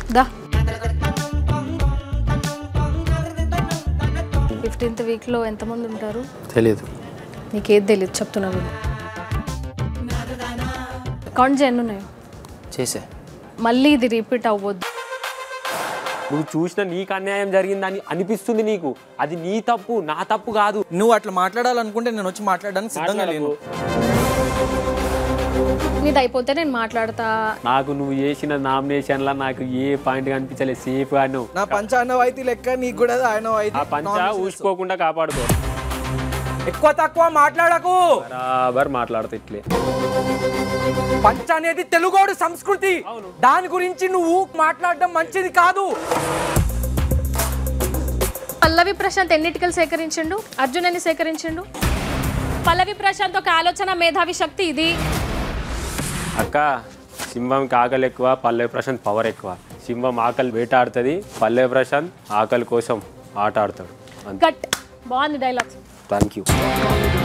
దా fifteenth వీక్లో ఎంతమంది ఉంటారు తెలియదు నీకేది తెలియదు చెప్తున్నా విను. కౌంట్ చేయి ఎన్ని ఉన్నాయో చేసే మళ్ళీ ఇది రిపీట్ అవ్వద్దు నువ్వు చూసిన నీకు అన్యాయం జరిగిందని అనిపిస్తుంది నీకు అది నీ తప్పు నా తప్పు కాదు నువ్వు అట్లా మాట్లాడాలనుకుంటే నేను వచ్చి మాట్లాడడానికి సిద్ధంగా లేను నీది అయిపోతే నేను మాట్లాడతా నాకు నువ్వు చేసిన నామినేషన్లో నాకు ఏ పాయింట్ కనిపించలేదు సేఫ్ గా నువ్వు నా పంచాన్నవాయితీ లెక్క నీకు కూడా ఆయన ఆ పంచ ఊసుకోకుండా కాపాడుకో ఎక్కువ తక్కువ మాట్లాడకు బరాబర్ మాట్లాడుతా ఇట్లే పంచ అనేది తెలుగోడు సంస్కృతి దాని గురించి నువ్వు మాట్లాడడం మంచిది కాదు పల్లవి ప్రశాంత్ ఎన్నిటికలు సేకరించిండు అర్జున్ ఎన్ని సేకరించిండు పల్లవి ప్రశాంత్ ఒక ఆలోచన మేధావి శక్తి ఇది అక్క సింహంకి ఆకలి ఎక్కువ పల్లె ప్రశాంత్ పవర్ ఎక్కువ సింహం ఆకలి వేటాడుతుంది పల్లె ప్రశాంత్ ఆకలి కోసం ఆట ఆడతాడు గట్ బాగుంది డైలాగ్స్ థ్యాంక్ యూ